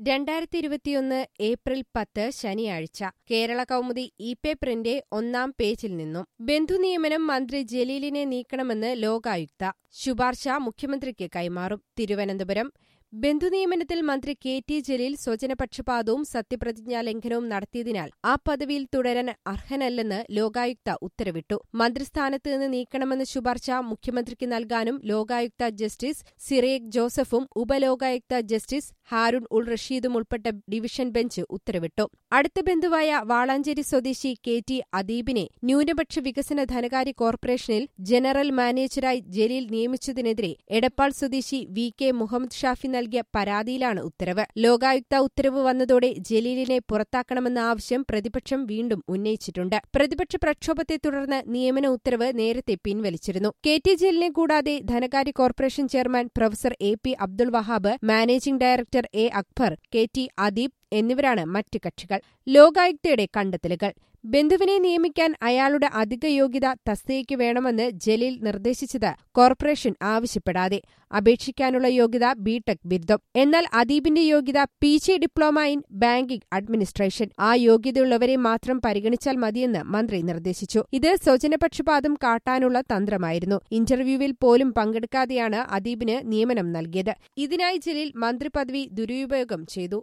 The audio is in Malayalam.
രണ്ടായിരത്തി ഇരുപത്തിയൊന്ന് ഏപ്രിൽ പത്ത് ശനിയാഴ്ച കേരള കൗമുദി ഇ പേപ്പറിന്റെ ഒന്നാം പേജിൽ നിന്നും ബന്ധുനിയമനം മന്ത്രി ജലീലിനെ നീക്കണമെന്ന് ലോകായുക്ത ശുപാർശ മുഖ്യമന്ത്രിക്ക് കൈമാറും തിരുവനന്തപുരം ബന്ധുനിയമനത്തിൽ മന്ത്രി കെ ടി ജലീൽ സ്വജനപക്ഷപാതവും സത്യപ്രതിജ്ഞാ ലംഘനവും നടത്തിയതിനാൽ ആ പദവിയിൽ തുടരാൻ അർഹനല്ലെന്ന് ലോകായുക്ത ഉത്തരവിട്ടു മന്ത്രിസ്ഥാനത്ത് നിന്ന് നീക്കണമെന്ന ശുപാർശ മുഖ്യമന്ത്രിക്ക് നൽകാനും ലോകായുക്ത ജസ്റ്റിസ് സിറേക് ജോസഫും ഉപലോകായുക്ത ജസ്റ്റിസ് ഹാരുൺ ഉൾ റഷീദും ഉൾപ്പെട്ട ഡിവിഷൻ ബെഞ്ച് ഉത്തരവിട്ടു അടുത്ത ബന്ധുവായ വാളാഞ്ചേരി സ്വദേശി കെ ടി അദീബിനെ ന്യൂനപക്ഷ വികസന ധനകാര്യ കോർപ്പറേഷനിൽ ജനറൽ മാനേജരായി ജലീൽ നിയമിച്ചതിനെതിരെ എടപ്പാൾ സ്വദേശി വി കെ മുഹമ്മദ് ഷാഫി നൽകിയ പരാതിയിലാണ് ഉത്തരവ് ലോകായുക്ത ഉത്തരവ് വന്നതോടെ ജലീലിനെ പുറത്താക്കണമെന്ന ആവശ്യം പ്രതിപക്ഷം വീണ്ടും ഉന്നയിച്ചിട്ടുണ്ട് പ്രതിപക്ഷ പ്രക്ഷോഭത്തെ തുടർന്ന് നിയമന ഉത്തരവ് നേരത്തെ പിൻവലിച്ചിരുന്നു കെ ടി ജലീലിനെ കൂടാതെ ധനകാര്യ corporation chairman professor A P Abdul Wahab managing director A Akbar K T Adeeb എന്നിവരാണ് മറ്റ് കക്ഷികൾ ലോകായുക്തയുടെ കണ്ടെത്തലുകൾ ബന്ധുവിനെ നിയമിക്കാൻ അയാളുടെ അധിക യോഗ്യത തസ്തികയ്ക്ക് വേണമെന്ന് ജലീൽ നിർദ്ദേശിച്ചത് കോർപ്പറേഷൻ ആവശ്യപ്പെടാതെ അപേക്ഷിക്കാനുള്ള യോഗ്യത ബിടെക് ബിരുദം എന്നാൽ അദീബിന്റെ യോഗ്യത P G diploma in banking administration ആ യോഗ്യതയുള്ളവരെ മാത്രം പരിഗണിച്ചാൽ മതിയെന്ന് മന്ത്രി നിർദ്ദേശിച്ചു ഇത് സ്വജനപക്ഷപാതം കാട്ടാനുള്ള തന്ത്രമായിരുന്നു ഇന്റർവ്യൂവിൽ പോലും പങ്കെടുക്കാതെയാണ് അദീബിന് നിയമനം നൽകിയത് ഇതിനായി ജലീൽ മന്ത്രിപദവി ദുരുപയോഗം ചെയ്തു